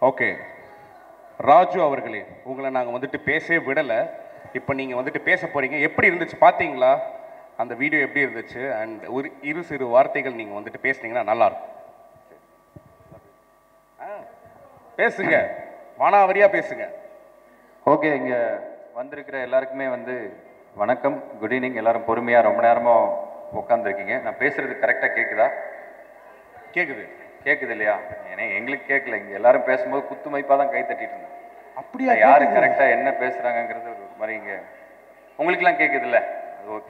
Okay Raju அவர்களே உங்களை நாங்கள் வந்துட்டு பேசவே விடலை இப்போ நீங்கள் வந்துட்டு பேச போகிறீங்க எப்படி இருந்துச்சு பார்த்தீங்களா அந்த வீடியோ எப்படி இருந்துச்சு அண்ட் ஒரு இரு சிறு வார்த்தைகள் நீங்கள் வந்துட்டு பேசுனீங்கன்னா நல்லாயிருக்கும் ஆ, பேசுங்க வானாவரியாக பேசுங்க ஓகே இங்கே வந்திருக்கிற எல்லாருக்குமே வந்து வணக்கம் குட் ஈவினிங் எல்லாரும் பொறுமையாக ரொம்ப நேரமாக உட்காந்துருக்கீங்க நான் பேசுறது கரெக்டாக கேட்குதா கேட்குது கேட்குது இல்லையா ஏன்னா எங்களுக்கு கேட்கல இங்கே எல்லாரும் பேசும்போது குத்து மதிப்பாக தான் கை தட்டிட்டு இருந்தேன் அப்படியா யார் கரெக்டாக என்ன பேசுகிறாங்கங்கிறது ஒரு மாதிரி இங்கே உங்களுக்கெல்லாம் கேட்குதுல்ல அது ஓகே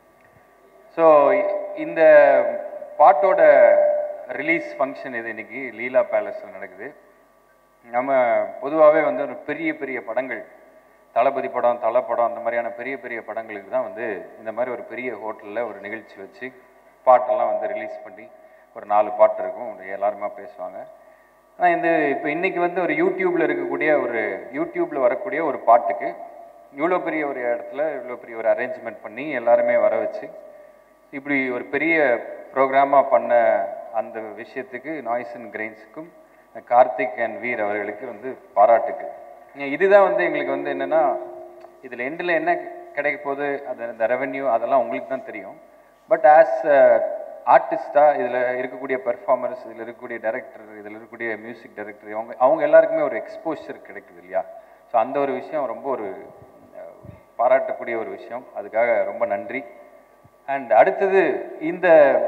ஸோ இந்த பாட்டோட ரிலீஸ் ஃபங்க்ஷன் இது இன்னைக்கு லீலா பேலஸில் நடக்குது நம்ம பொதுவாகவே வந்து ஒரு பெரிய பெரிய படங்கள் தளபதி படம் தலை படம் அந்த மாதிரியான பெரிய பெரிய படங்களுக்கு தான் வந்து இந்த மாதிரி ஒரு பெரிய ஹோட்டலில் ஒரு நிகழ்ச்சி வச்சு பாட்டெல்லாம் வந்து ரிலீஸ் பண்ணி ஒரு நாலு பாட்டு இருக்கும் அப்படி எல்லாருமா பேசுவாங்க ஆனால் இந்த இப்போ இன்னைக்கு வந்து ஒரு யூடியூப்பில் இருக்கக்கூடிய ஒரு யூடியூப்பில் வரக்கூடிய ஒரு பாட்டுக்கு இவ்வளோ பெரிய ஒரு இடத்துல இவ்வளோ பெரிய ஒரு அரேஞ்ச்மெண்ட் பண்ணி எல்லாருமே வர வச்சு இப்படி ஒரு பெரிய ப்ரோக்ராமாக பண்ண அந்த விஷயத்துக்கு நாய்ஸ் அண்ட் கிரெயின்ஸுக்கும் கார்த்திக் அண்ட் வீர் அவர்களுக்கு வந்து பாராட்டுக்கு இதுதான் வந்து எங்களுக்கு வந்து என்னென்னா இதில் எண்டில் என்ன கிடைக்க போகுது அது அந்த ரெவென்யூ அதெல்லாம் உங்களுக்கு தான் தெரியும் பட் ஆஸ் ஆர்டிஸ்டாக இதில் இருக்கக்கூடிய பெர்ஃபார்மர்ஸ் இதில் இருக்கக்கூடிய டைரக்டர் இதில் இருக்கக்கூடிய மியூசிக் டைரக்டர் அவங்க அவங்க எல்லாருக்குமே ஒரு எக்ஸ்போஷர் கிடைக்குது இல்லையா ஸோ அந்த ஒரு விஷயம் ரொம்ப ஒரு அஹ், பாராட்டக்கூடிய ஒரு விஷயம் அதுக்காக ரொம்ப நன்றி அண்ட் அடுத்தது இந்த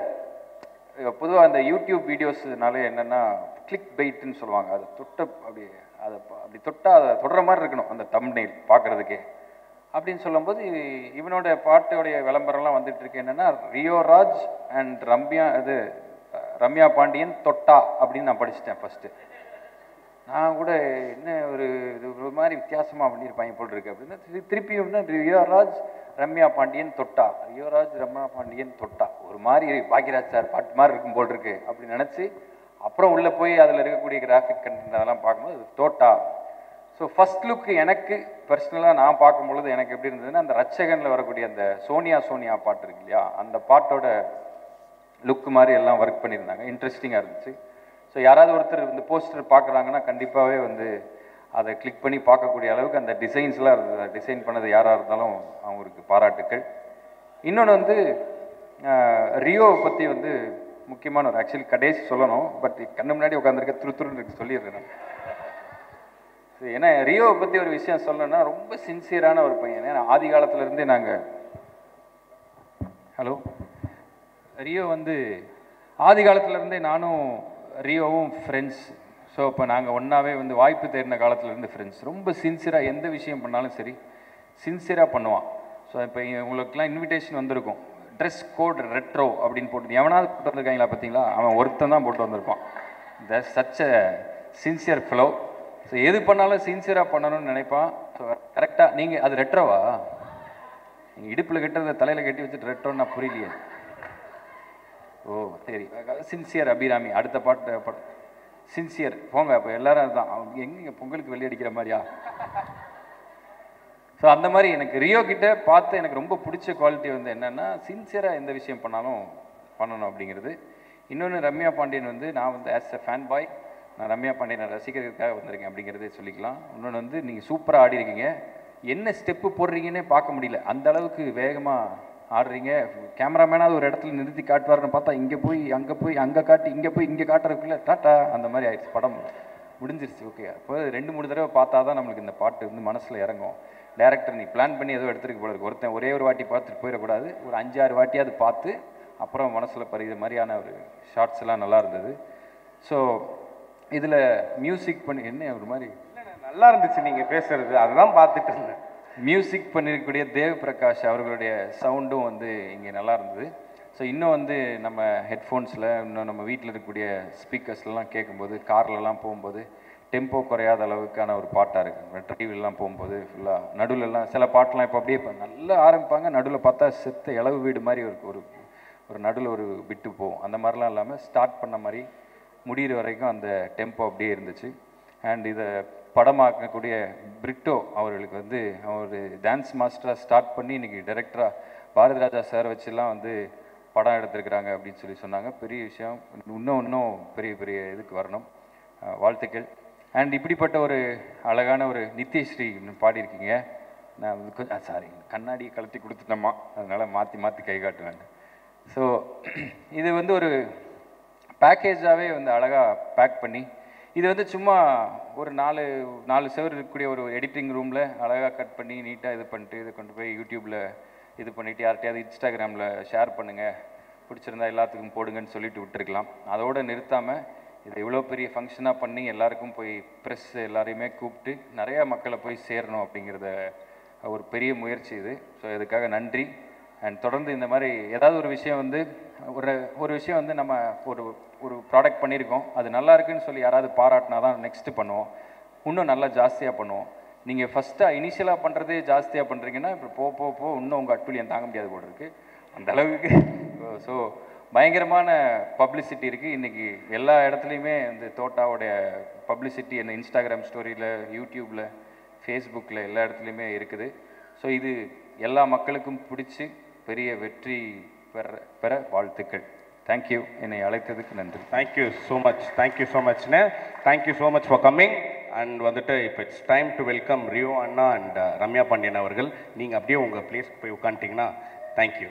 பொதுவாக அந்த யூடியூப் வீடியோஸ்னால என்னென்னா கிளிக் பெயிட்னு சொல்லுவாங்க அதை தொட்ட அப்படி அதை ப- அப்படி தொட்டால் அதை தொடுற மாதிரி இருக்கணும் அந்த தம்ப்நெயில் பார்க்குறதுக்கே அப்படின்னு சொல்லும்போது இவனோட பாட்டோடைய விளம்பரம்லாம் வந்துட்டு இருக்கு என்னென்னா ரியோராஜ் அண்ட் ரம்யா இது அஹ், ரம்யா பாண்டியன் தொட்டா அப்படின்னு நான் படிச்சிட்டேன் ஃபஸ்ட்டு நான் கூட என்ன ஒரு இது ஒரு மாதிரி வித்தியாசமாக பண்ணியிருப்பாங்க போல் இருக்கு அப்படின்னா திரு- திருப்பியும் வந்து ரியோராஜ் ரம்யா பாண்டியன் தொட்டா ரியோராஜ் ரம்யா பாண்டியன் தொட்டா ஒரு மாதிரி பாக்யராஜ் சார் பாட்டு மாதிரி இருக்கும் போல் இருக்கு அப்படி நினச்சி அப்புறம் உள்ளே போய் அதில் இருக்கக்கூடிய கிராஃபிக் கண்டென்ட் அதெல்லாம் பார்க்கும்போது அது தோட்டா ஸோ ஃபர்ஸ்ட் லுக் எனக்கு பர்சனலாக நான் பார்க்கும்பொழுது எனக்கு எப்படி இருந்ததுன்னா அந்த ரட்சகனில் வரக்கூடிய அந்த சோனியா சோனியா பாட்டு இருக்கு இல்லையா அந்த பாட்டோட லுக் மாதிரி எல்லாம் ஒர்க் பண்ணியிருந்தாங்க இன்ட்ரெஸ்டிங்காக இருந்துச்சு ஸோ யாராவது ஒருத்தர் இந்த போஸ்டர் பார்க்குறாங்கன்னா கண்டிப்பாகவே வந்து அதை கிளிக் பண்ணி பார்க்கக்கூடிய அளவுக்கு அந்த டிசைன்ஸ்லாம் இருந்தது டிசைன் பண்ணது யாராக இருந்தாலும் அவங்களுக்கு பாராட்டுக்கள் இன்னொன்று வந்து ரியோவை பற்றி வந்து முக்கியமான ஒரு ஆக்சுவலி கடைசி சொல்லணும் பட் கண்ணு முன்னாடி உட்காந்துருக்க துரு துருன்னு இருக்கு சொல்லிடுறேன் நான். So, ஏன்னா ரியோவை பற்றி ஒரு விஷயம் சொல்லணும்னா ரொம்ப சின்சியரான ஒரு பையன் ஏன்னா ஆதி காலத்துலேருந்தே நாங்கள் ஹலோ ரியோ வந்து ஆதி காலத்துலேருந்தே நானும் ரியோவும் ஃப்ரெண்ட்ஸ் ஸோ இப்போ நாங்கள் ஒன்றாவே வந்து வாய்ப்பு தேடின காலத்துலேருந்து ஃப்ரெண்ட்ஸ் ரொம்ப சின்சியராக எந்த விஷயம் பண்ணாலும் சரி சின்சியராக பண்ணுவான் ஸோ இப்போ உங்களுக்குலாம் இன்விடேஷன் வந்திருக்கும் ட்ரெஸ் கோட் ரெட்ரோ அப்படின்னு போட்டு எவனாவது போட்டு வந்திருக்காங்களா பார்த்தீங்களா அவன் ஒருத்தன் தான் போட்டு வந்திருப்பான் the such a sincere flow so எது பண்ணாலும் சின்சியராக பண்ணணும்னு நினைப்பான் ஸோ கரெக்டாக நீங்கள் அது ரெட்ரோவா நீங்கள் இடுப்பில் கட்டுறத தலையில் கட்டி வச்சுட்டு ரெட்டோன்னு நான் புரியலையே ஓ சரி சின்சியர் அபிராமி அடுத்த பாட்டு படம் சின்சியர் போங்க அப்போ எல்லாரும் அதுதான் அவங்க எங்க பொங்கலுக்கு வெள்ளி அடிக்கிற மாதிரியா ஸோ அந்த மாதிரி எனக்கு ரியோ கிட்ட பார்த்து எனக்கு ரொம்ப பிடிச்ச குவாலிட்டி வந்து என்னன்னா சின்சியராக எந்த விஷயம் பண்ணாலும் பண்ணணும் அப்படிங்கிறது இன்னொன்று ரம்யா பாண்டியன் வந்து நான் வந்து ஆஸ் எ ஃபேன் பாய் நான் ரம்யா பாண்டியனை ரசிக்கிறதுக்காக வந்திருக்கேன் அப்படிங்கிறதே சொல்லிக்கலாம் இன்னொன்று வந்து நீங்கள் சூப்பராக ஆடி இருக்கீங்க என்ன ஸ்டெப்பு போடுறீங்கன்னே பார்க்க முடியல அந்த அளவுக்கு வேகமாக ஆடுறீங்க கேமராமேனாவது ஒரு இடத்துல நிறுத்தி காட்டுவாருன்னு பார்த்தா இங்கே போய் அங்கே போய் அங்கே காட்டி இங்கே போய் இங்கே காட்டுறதுக்குள்ள டாட்டா அந்த மாதிரி ஆயிடுச்சு படம் முடிஞ்சிருச்சு ஓகே அப்போ ரெண்டு மூணு தடவை பார்த்தா தான் நம்மளுக்கு இந்த பாட்டு வந்து மனசில் இறங்கும் டேரக்டர் நீ பிளான் பண்ணி ஏதோ எடுத்துருக்கு போல இருக்கு ஒருத்தன் ஒரே ஒரு வாட்டி பார்த்துட்டு போயிடக்கூடாது ஒரு அஞ்சாறு வாட்டியாவது பார்த்து அப்புறம் மனசில் பறிகிற மாதிரியான ஒரு ஷார்ட்ஸ் எல்லாம் நல்லா இருந்தது ஸோ இதில் மியூசிக் பண்ணி என்ன ஒரு மாதிரி நல்லா இருந்துச்சு நீங்கள் பேசுறது அதுதான் பார்த்துட்டு இருந்தேன் மியூசிக் பண்ணிருக்கக்கூடிய தேவ் பிரகாஷ் அவர்களுடைய சவுண்டும் வந்து இங்கே நல்லா இருந்தது ஸோ இன்னும் வந்து நம்ம ஹெட்ஃபோன்ஸில் இன்னும் நம்ம வீட்டில் இருக்கக்கூடிய ஸ்பீக்கர்ஸ்லாம் கேட்கும்போது கார்லலாம் போகும்போது டெம்போ குறையாத அளவுக்கான ஒரு பாட்டாக இருக்குது டிவிலலாம் போகும்போது ஃபுல்லாக நடுவுலலாம் சில பாட்டெலாம் இப்போ அப்படியே இப்போ நல்லா ஆரம்பிப்பாங்க நடுவில் பார்த்தா செத்த இளவு வீடு மாதிரி ஒரு ஒரு ஒரு நடுவில் ஒரு விட்டு போகும் அந்த மாதிரிலாம் இல்லாமல் ஸ்டார்ட் பண்ண மாதிரி முடிகிற வரைக்கும் அந்த டெம்போ அப்படியே இருந்துச்சு அண்ட் இதை படமாக்கக்கூடிய பிரிட்டோ அவர்களுக்கு வந்து அவர் டான்ஸ் மாஸ்டராக ஸ்டார்ட் பண்ணி இன்னைக்கு டைரக்டராக பாரதி ராஜா சார் வச்சுலாம் வந்து படம் எடுத்திருக்கிறாங்க அப்படின்னு சொல்லி சொன்னாங்க பெரிய விஷயம் இன்னும் இன்னும் பெரிய பெரிய இதுக்கு வரணும் அஹ் வாழ்த்துக்கள் அண்ட் இப்படிப்பட்ட ஒரு அழகான ஒரு நித்யஸ்ரீ இன்னும் பாடியிருக்கீங்க நான் வந்து கொஞ்சம் சாரி கண்ணாடி கழட்டி கொடுத்துட்டோமா அதனால் மாற்றி மாற்றி கை காட்டுவேன் ஸோ இது வந்து ஒரு பேக்கேஜாகவே வந்து அழகாக பேக் பண்ணி இது வந்து சும்மா ஒரு நாலு நாலு செவர் இருக்கக்கூடிய ஒரு எடிட்டிங் ரூமில் அழகாக கட் பண்ணி நீட்டாக இது பண்ணிட்டு இதை கொண்டு போய் யூடியூப்பில் இது பண்ணிவிட்டு யார்கிட்டயாவது இன்ஸ்டாகிராமில் ஷேர் பண்ணுங்கள் பிடிச்சிருந்தா எல்லாத்துக்கும் போடுங்கன்னு சொல்லிட்டு விட்டுருக்கலாம் அதோடு நிறுத்தாமல் இதை இவ்வளோ பெரிய ஃபங்க்ஷனாக பண்ணி எல்லாருக்கும் போய் ப்ரெஸ் எல்லாரையுமே கூப்பிட்டு நிறையா மக்களை போய் சேரணும் அப்படிங்கிறத ஒரு பெரிய முயற்சி இது ஸோ இதுக்காக நன்றி அண்ட் தொடர்ந்து இந்த மாதிரி ஏதாவது ஒரு விஷயம் வந்து ஒரு ஒரு விஷயம் வந்து நம்ம ஒரு ஒரு ப்ராடக்ட் பண்ணியிருக்கோம் அது நல்லா இருக்குன்னு சொல்லி யாராவது பாராட்டினா தான் நெக்ஸ்ட்டு பண்ணுவோம் இன்னும் நல்லா ஜாஸ்தியாக பண்ணுவோம் நீங்கள் ஃபஸ்ட்டாக இனிஷியலாக பண்ணுறதே ஜாஸ்தியாக பண்ணுறீங்கன்னா இப்போ போ போ போ இன்னும் உங்கள் அட்டுலியம் தாங்க முடியாது போல இருக்குது அந்த அளவுக்கு ஸோ பயங்கரமான பப்ளிசிட்டி இருக்குது இன்றைக்கி எல்லா இடத்துலையுமே இந்த தோட்டாவோடைய பப்ளிசிட்டி என்ன இன்ஸ்டாகிராம் ஸ்டோரியில் யூடியூப்பில் ஃபேஸ்புக்கில் எல்லா இடத்துலையுமே இருக்குது ஸோ இது எல்லா மக்களுக்கும் பிடிச்சி பெரிய வெற்றி பெற பெற வாழ்த்துக்கள் தேங்க்யூ என்னை அழைத்ததுக்கு நன்றி thank you so much thank you so மச்ண்ணே thank you so much for coming and வந்துட்டு இப்போ it's time to welcome Rio அண்ணா அண்ட் ரம்யா பாண்டியன் அவர்கள் நீங்கள் அப்படியே உங்கள் பிளேஸ்க்கு போய் உட்காந்துட்டிங்கன்னா தேங்க்யூ